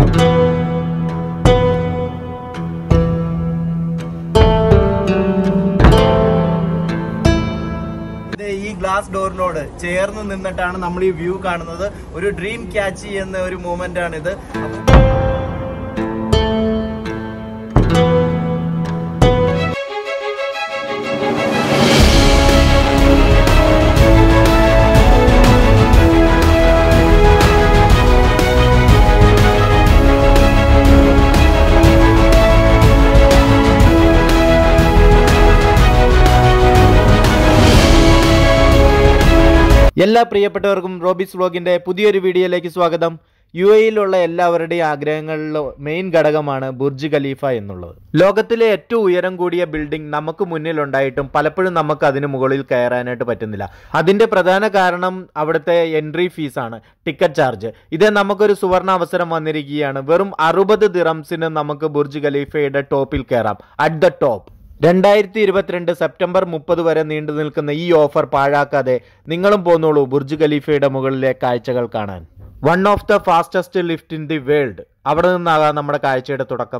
ഇത് ഈ ഗ്ലാസ് ഡോറിനോട് ചേർന്ന് നിന്നിട്ടാണ് നമ്മൾ ഈ വ്യൂ കാണുന്നത് ഒരു ഡ്രീം ക്യാച്ച് എന്ന ഒരു മൂമെന്റ് ആണ് ഇത് എല്ലാ പ്രിയപ്പെട്ടവർക്കും റോബിസ് വ്ലോഗിന്റെ പുതിയൊരു വീഡിയോയിലേക്ക് സ്വാഗതം യു എയിലുള്ള എല്ലാവരുടെയും ആഗ്രഹങ്ങളിലെ മെയിൻ ഘടകമാണ് ബുർജ് ഖലീഫ എന്നുള്ളത് ലോകത്തിലെ ഏറ്റവും ഉയരം കൂടിയ ബിൽഡിംഗ് നമുക്ക് മുന്നിലുണ്ടായിട്ടും പലപ്പോഴും നമുക്ക് അതിന് മുകളിൽ കയറാനായിട്ട് പറ്റുന്നില്ല അതിന്റെ പ്രധാന കാരണം അവിടുത്തെ എൻട്രി ഫീസാണ് ടിക്കറ്റ് ചാർജ് ഇത് നമുക്കൊരു സുവർണ അവസരം വന്നിരിക്കുകയാണ് വെറും അറുപത് ദിറംസിന് നമുക്ക് ബുർജ് ഖലീഫയുടെ ടോപ്പിൽ കയറാം അറ്റ് ദ ടോപ്പ് രണ്ടായിരത്തി ഇരുപത്തിരണ്ട് സെപ്റ്റംബർ മുപ്പത് വരെ നീണ്ടു നിൽക്കുന്ന ഈ ഓഫർ പാഴാക്കാതെ നിങ്ങളും പോന്നോളൂ ബുർജ് ഖലീഫയുടെ മുകളിലെ കാഴ്ചകൾ കാണാൻ one of the fastest lift in the world അവിടെ നിന്നാകാം നമ്മുടെ കാഴ്ചയുടെ തുടക്കം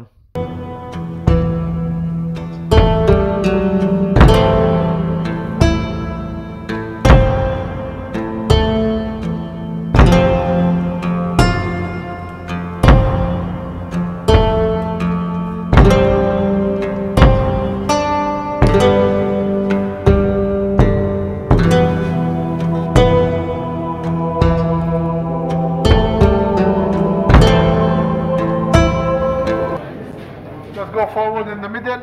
Just go forward in the middle.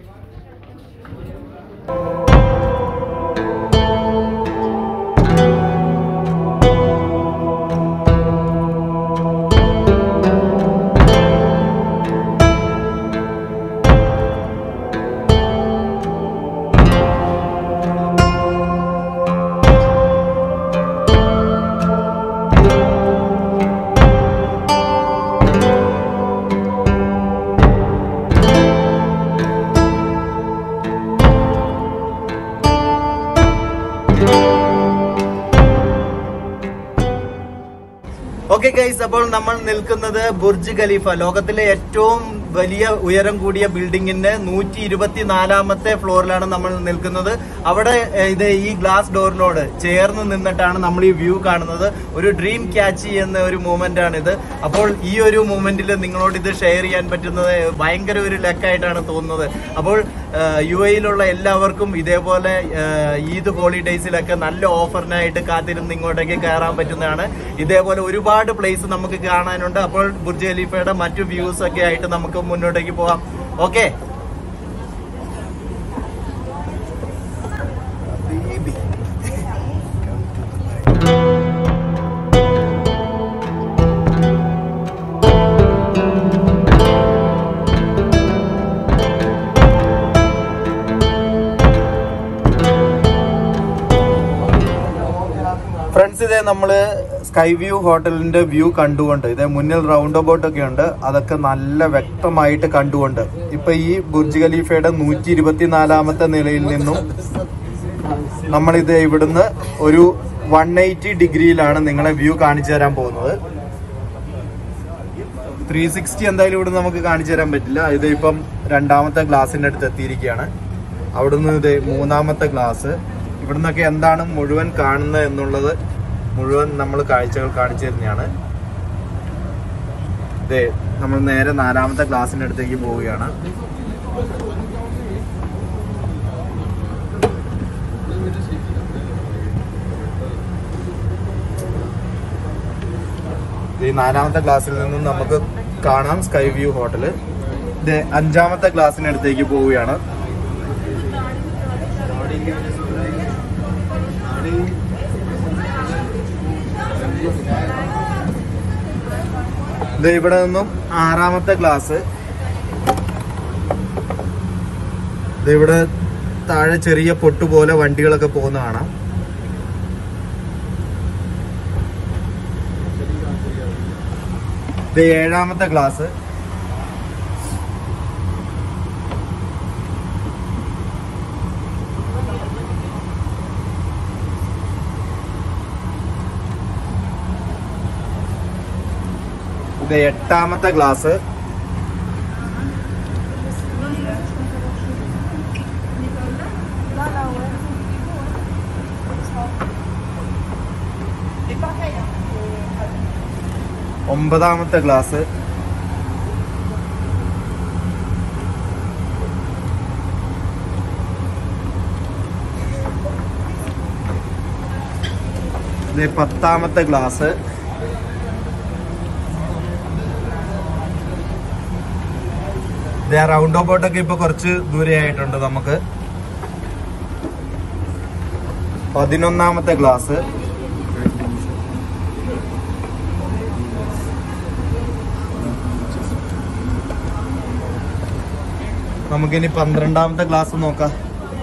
Okay guys അപ്പോൾ നമ്മൾ നിൽക്കുന്നത് ബുർജ് ഖലീഫ ലോകത്തിലെ ഏറ്റവും വലിയ ഉയരം കൂടിയ ബിൽഡിങ്ങിന്റെ നൂറ്റി ഇരുപത്തിനാലാമത്തെ ഫ്ലോറിലാണ് നമ്മൾ നിൽക്കുന്നത് അവിടെ ഏഹ്, ഇത് ഈ ഗ്ലാസ് ഡോറിനോട് ചേർന്ന് നിന്നിട്ടാണ് നമ്മൾ ഈ വ്യൂ കാണുന്നത് ഒരു ഡ്രീം ക്യാച്ച് എന്ന ഒരു മൂമെന്റ് ആണ് ഇത് അപ്പോൾ ഈ ഒരു മൂമെന്റിൽ നിങ്ങളോട് ഇത് ഷെയർ ചെയ്യാൻ പറ്റുന്നത് ഭയങ്കര ഒരു ലക്കായിട്ടാണ് തോന്നുന്നത് അപ്പോൾ യു എയിലുള്ള എല്ലാവർക്കും ഇതേപോലെ ഏഹ്, ഈദ് ഹോളിഡേയ്സിലൊക്കെ നല്ല ഓഫറിനായിട്ട് കാത്തിരുന്ന് ഇങ്ങോട്ടേക്ക് കയറാൻ പറ്റുന്നതാണ് ഇതേപോലെ ഒരുപാട് പ്ലേസ് നമുക്ക് കാണാനുണ്ട് അപ്പോൾ ബുർജ് ഖലീഫയുടെ മറ്റു വ്യൂസ് ഒക്കെ ആയിട്ട് നമുക്ക് മുന്നോട്ടേക്ക് പോകാം ഓക്കെ ഫ്രണ്ട്സ് ഇതേ നമ്മള് സ്കൈ വ്യൂ ഹോട്ടലിന്റെ വ്യൂ കണ്ടുകൊണ്ട് ഇതേ മുന്നിൽ റൗണ്ട് അബൌട്ട് ഒക്കെ ഉണ്ട് അതൊക്കെ നല്ല വ്യക്തമായിട്ട് കണ്ടുകൊണ്ട് ഇപ്പൊ ഈ ബുർജ് ഖലീഫയുടെ നൂറ്റി ഇരുപത്തിനാലാമത്തെ നിലയിൽ നിന്നും നമ്മളിത് ഇവിടുന്ന് ഒരു വൺ എയ്റ്റി ഡിഗ്രിയിലാണ് നിങ്ങളെ വ്യൂ കാണിച്ചു തരാൻ പോകുന്നത് ത്രീ സിക്സ്റ്റി എന്തായാലും ഇവിടെ നമുക്ക് കാണിച്ചു തരാൻ പറ്റില്ല ഇത് ഇപ്പം രണ്ടാമത്തെ ഗ്ലാസിന്റെ അടുത്ത് എത്തിയിരിക്കുകയാണ് അവിടുന്ന് ഇത് മൂന്നാമത്തെ ഗ്ലാസ് ഇവിടുന്നൊക്കെ എന്താണ് മുഴുവൻ കാണുന്നത് എന്നുള്ളത് മുഴുവൻ നമ്മൾ കാഴ്ചകൾ കാണിച്ചു തരുന്നതാണ് ഇതേ നമ്മൾ നേരെ നാലാമത്തെ ഗ്ലാസിന്റെ അടുത്തേക്ക് പോവുകയാണ് ഇത് ഈ നാലാമത്തെ ക്ലാസ്സിൽ നിന്നും നമുക്ക് കാണാം സ്കൈ വ്യൂ ഹോട്ടല് ഇത് അഞ്ചാമത്തെ ക്ലാസ്സിനടുത്തേക്ക് പോവുകയാണ് ഇത് ഇവിടെ നിന്നും ആറാമത്തെ ക്ലാസ് ഇത് ഇവിടെ താഴെ ചെറിയ പൊട്ട് പോലെ വണ്ടികളൊക്കെ പോകുന്ന കാണാം ഇത് ഏഴാമത്തെ ക്ലാസ് ഇത് ഇത് എട്ടാമത്തെ ഗ്ലാസ് ഒമ്പതാമത്തെ ഗ്ലാസ് ഇത് പത്താമത്തെ ഗ്ലാസ് ഇത് ആ റൗണ്ട് ഓബോട്ടൊക്കെ ഇപ്പൊ കുറച്ച് ദൂരെ ആയിട്ടുണ്ട് നമുക്ക് പതിനൊന്നാമത്തെ ഗ്ലാസ് നമുക്കിനി പന്ത്രണ്ടാമത്തെ ഗ്ലാസ് നോക്കാം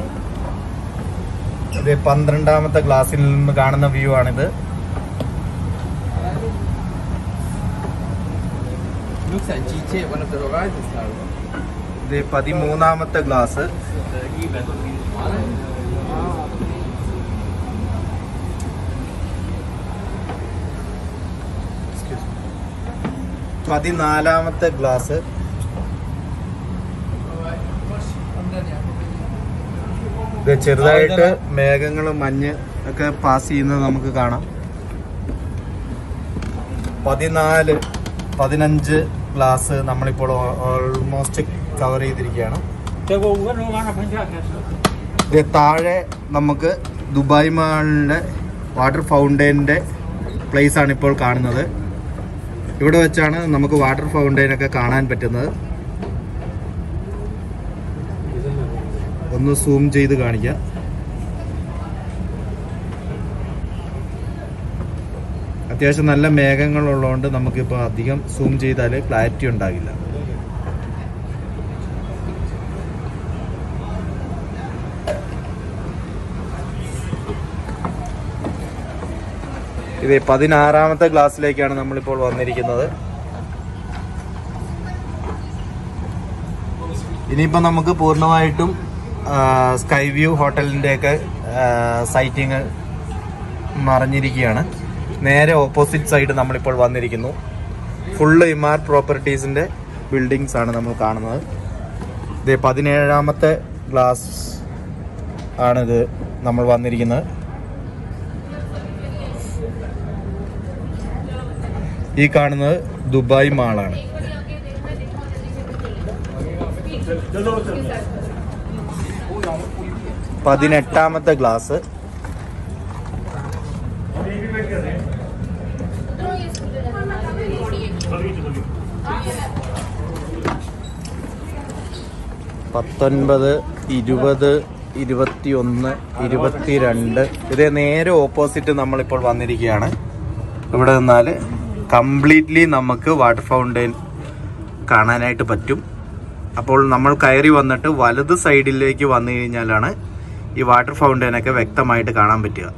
ഇത് പന്ത്രണ്ടാമത്തെ ഗ്ലാസ്സിൽ നിന്ന് കാണുന്ന വ്യൂ ആണിത് Looks like GT, one of the Horizon cars. ഇത് പതിമൂന്നാമത്തെ ഗ്ലാസ് പതിനാലാമത്തെ ഗ്ലാസ് ഇത് ചെറുതായിട്ട് മേഘങ്ങളും മഞ്ഞ് ഒക്കെ പാസ് ചെയ്യുന്നത് നമുക്ക് കാണാം പതിനാല് പതിനഞ്ച് ഗ്ലാസ് നമ്മളിപ്പോൾ ഓൾമോസ്റ്റ് കവർ ചെയ്തിരിക്കുകയാണ് ഇത് താഴെ നമുക്ക് ദുബായ് മാളിൻ്റെ വാട്ടർ ഫൗണ്ടെയിൻ്റെ പ്ലേസ് ആണ് ഇപ്പോൾ കാണുന്നത് ഇവിടെ വെച്ചാണ് നമുക്ക് വാട്ടർ ഫൗണ്ടെയിൻ ഒക്കെ കാണാൻ പറ്റുന്നത് ഒന്ന് സൂം ചെയ്ത് കാണിക്കാം അത്യാവശ്യം നല്ല മേഘങ്ങളുള്ളതുകൊണ്ട് നമുക്കിപ്പോൾ അധികം സൂം ചെയ്താൽ ക്ലാരിറ്റി ഉണ്ടാകില്ല ഇത് പതിനാറാമത്തെ ഗ്ലാസ്സിലേക്കാണ് നമ്മളിപ്പോൾ വന്നിരിക്കുന്നത് ഇനിയിപ്പോൾ നമുക്ക് പൂർണ്ണമായിട്ടും സ്കൈ വ്യൂ ഹോട്ടലിൻ്റെയൊക്കെ സൈറ്റിങ് മറിഞ്ഞിരിക്കുകയാണ് നേരെ ഓപ്പോസിറ്റ് സൈഡ് നമ്മളിപ്പോൾ വന്നിരിക്കുന്നു ഫുള്ള് ഇമാർ പ്രോപ്പർട്ടീസിൻ്റെ ബിൽഡിങ്സ് ആണ് നമ്മൾ കാണുന്നത് ഇത് പതിനേഴാമത്തെ ഗ്ലാസ് ആണിത് നമ്മൾ വന്നിരിക്കുന്നത് ഈ കാണുന്നത് ദുബായ് മാളാണ് പതിനെട്ടാമത്തെ ഗ്ലാസ് പത്തൊൻപത് ഇരുപത് ഇരുപത്തിയൊന്ന് ഇരുപത്തിരണ്ട് ഇത് നേരെ ഓപ്പോസിറ്റ് നമ്മളിപ്പോൾ വന്നിരിക്കുകയാണ് ഇവിടെ നിന്നാൽ കംപ്ലീറ്റ്ലി നമുക്ക് വാട്ടർ ഫൗണ്ടെയിൻ കാണാനായിട്ട് പറ്റും അപ്പോൾ നമ്മൾ കയറി വന്നിട്ട് വലത് സൈഡിലേക്ക് വന്നു കഴിഞ്ഞാലാണ് ഈ വാട്ടർ ഫൗണ്ടെയിനൊക്കെ വ്യക്തമായിട്ട് കാണാൻ പറ്റുക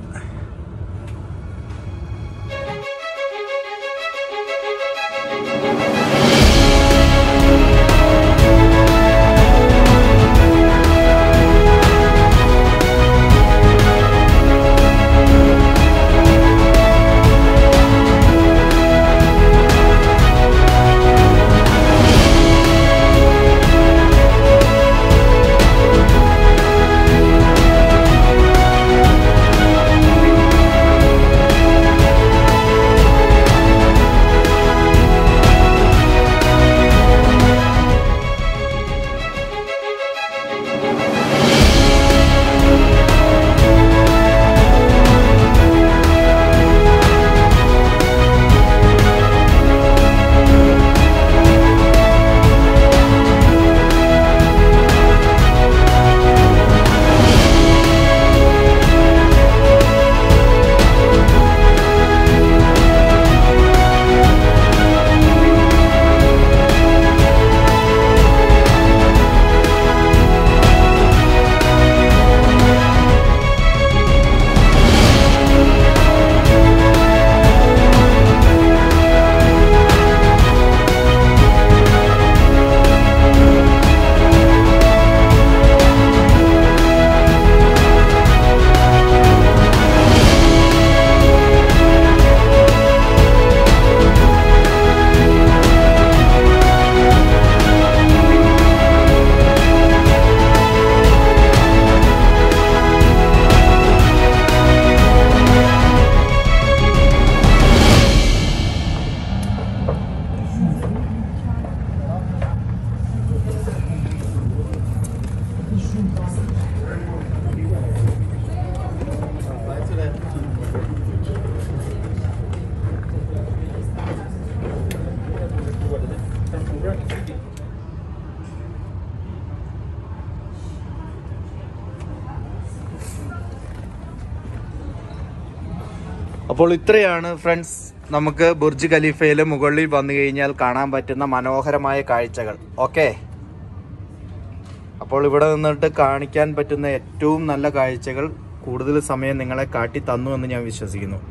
അപ്പോൾ ഇത്രയാണ് ഫ്രണ്ട്സ് നമുക്ക് ബുർജ് ഖലീഫയിൽ മുകളിൽ വന്നു കഴിഞ്ഞാൽ കാണാൻ പറ്റുന്ന മനോഹരമായ കാഴ്ചകൾ ഓക്കെ അപ്പോൾ ഇവിടെ നിന്നിട്ട് കാണിക്കാൻ പറ്റുന്ന ഏറ്റവും നല്ല കാഴ്ചകൾ കൂടുതൽ സമയം നിങ്ങളെ കാട്ടി തന്നു എന്ന് ഞാൻ വിശ്വസിക്കുന്നു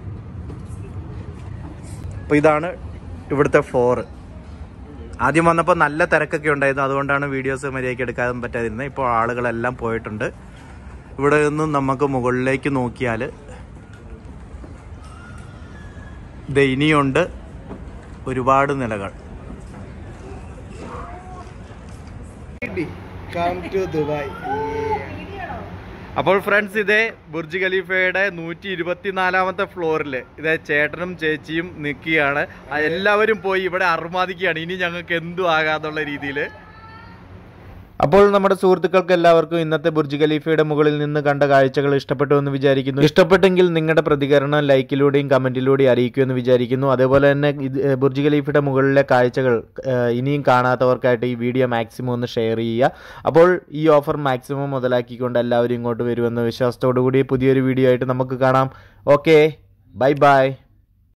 അപ്പോൾ ഇതാണ് ഇവിടുത്തെ ഫ്ലോറ് ആദ്യം വന്നപ്പോൾ നല്ല തിരക്കൊക്കെ ഉണ്ടായിരുന്നു അതുകൊണ്ടാണ് വീഡിയോസ് മര്യാദയ്ക്ക് എടുക്കാൻ പറ്റാതിരുന്നത് ഇപ്പോൾ ആളുകളെല്ലാം പോയിട്ടുണ്ട് ഇവിടെ നിന്നും നമുക്ക് മുകളിലേക്ക് നോക്കിയാൽ ദേ ഇനിയുണ്ട് ഒരുപാട് നിലകൾ കം ടു ദുബായ് അപ്പോൾ ഫ്രണ്ട്സ് ഇതേ ബുർജ് ഖലീഫയുടെ നൂറ്റി ഇരുപത്തിനാലാമത്തെ ഫ്ലോറിൽ ഇതേ ചേട്ടനും ചേച്ചിയും നിൽക്കുകയാണ് ആ എല്ലാവരും പോയി ഇവിടെ അർമാദിക്കുകയാണ് ഇനി ഞങ്ങൾക്ക് എന്തും ആകാന്നുള്ള രീതിയിൽ അപ്പോൾ നമ്മുടെ സുഹൃത്തുക്കൾക്ക് എല്ലാവർക്കും ഇന്നത്തെ ബുർജ് ഖലീഫയുടെ മുകളിൽ നിന്ന് കണ്ട കാഴ്ചകൾ ഇഷ്ടപ്പെട്ടു എന്ന് വിചാരിക്കുന്നു ഇഷ്ടപ്പെട്ടെങ്കിൽ നിങ്ങളുടെ പ്രതികരണം ലൈക്കിലൂടെയും കമന്റിലൂടെയും അറിയിക്കുമെന്ന് വിചാരിക്കുന്നു അതേപോലെ തന്നെ ഇത് ഏഹ് ബുർജ് ഖലീഫയുടെ മുകളിലെ കാഴ്ചകൾ ഏഹ് ഇനിയും കാണാത്തവർക്കായിട്ട് ഈ വീഡിയോ മാക്സിമം ഒന്ന് ഷെയർ ചെയ്യുക അപ്പോൾ ഈ ഓഫർ മാക്സിമം മുതലാക്കിക്കൊണ്ട് എല്ലാവരും ഇങ്ങോട്ട് വരുമെന്ന വിശ്വാസത്തോടു കൂടി പുതിയൊരു വീഡിയോ ആയിട്ട് നമുക്ക് കാണാം ഓക്കെ ബൈ ബൈ